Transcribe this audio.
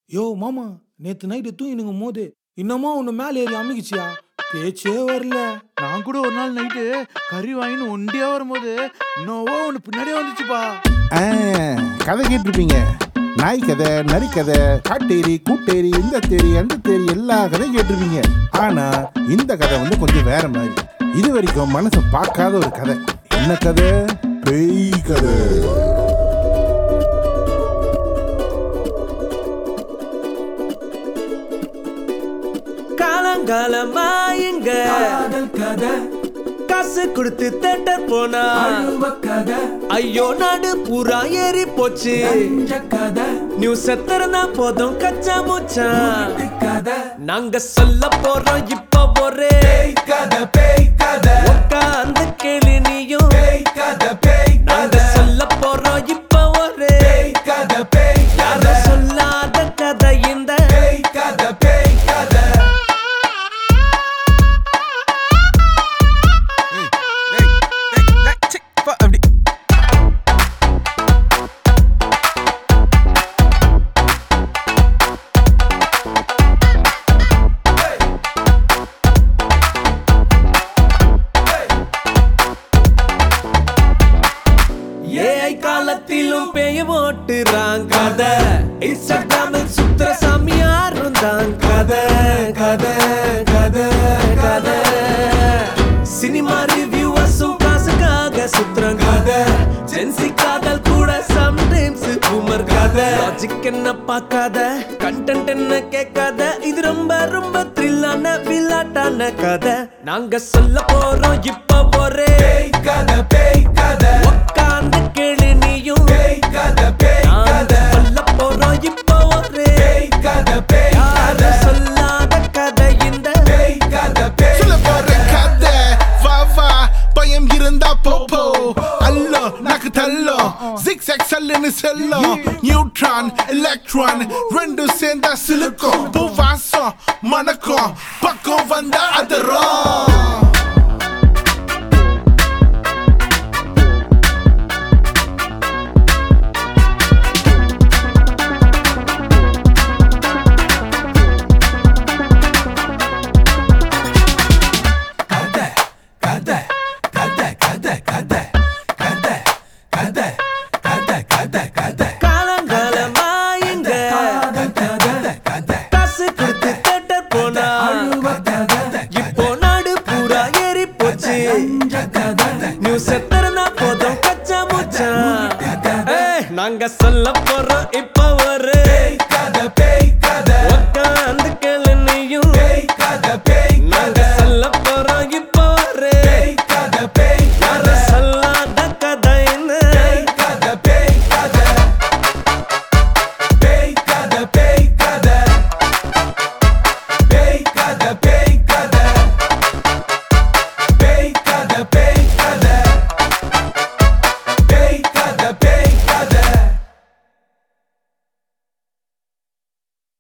யோ மாமா நேத்து நைட்டு தூங்கினுங்கும் போது இன்னமும் ஒன்று மேலே ஏறி அமைக்கிச்சியா பேச்சே வரல நான் கூட ஒரு நாள் நைட்டு கறி வாங்கின்னு ஒண்டியா வரும்போது நோவோ ஒன்று பின்னாடியே வந்துச்சுப்பா ஆ, கதை கேட்டிருப்பீங்க நாய் கதை நரி கதை காட்டேரி கூட்டேரி இந்த தேரி அந்த தேரி எல்லா கதையும் கேட்டிருப்பீங்க ஆனா இந்த கதை வந்து கொஞ்சம் வேற மாதிரி இது வரைக்கும் மனசை பார்க்காத ஒரு கதை என்ன கதை பேய் கதை காலங்காலமா எங்க காசு கொடுத்து தேட்டர் போனா ஐயோ நாடு பூரா ஏறி போச்சு நியூஸ் திறந்தா போதும் கச்சா மூச்சான் நாங்க சொல்ல போறோம் இப்ப ஒரே உட்கார்ந்து கேளு நீயும் நாங்க சொல்ல போறோம் இப்ப ஒரே யாரும் சொல்லாத கதை இந்த அப்படி ஏஐ காலத்திலும் பேய ஓட்டுறாங்க கதை இன்ஸ்டாகிராமில் சுத்துற சாமியாரும் தான் கதை கதை கதை கதை சினிமா ரிவ்யூவர்ஸும் காசுக்காக சுத்துறாங்க கதை ஜென்சி காதல் கூட சம்டைம்ஸ் பூமர் கதை லாஜிக் என்ன பார்க்காத கண்டென்ட் என்ன கேட்காத இது ரொம்ப ரொம்ப த்ரில்லான விளையாட்டான கதை நாங்க சொல்ல போறோம் இப்ப ஒரே உட்கார்ந்து கேளு நீயும் நாங்க சொல்ல போறோம் இப்ப ஒரே யாரும் சொல்லாத கதை இந்த சொல்ல போற கதை வா வா பயம் இருந்தா போப்போ அல்லோ நாக்கு தள்ளோ ஜிக்ஸாக் சல்லுன்னு செல்லும் நியூட்ரான் எலக்ட்ரான் ரெண்டும் சேர்ந்தா சிலுக்கும் பூவாசம் மணக்கும் பக்கம் வந்தா அதரும்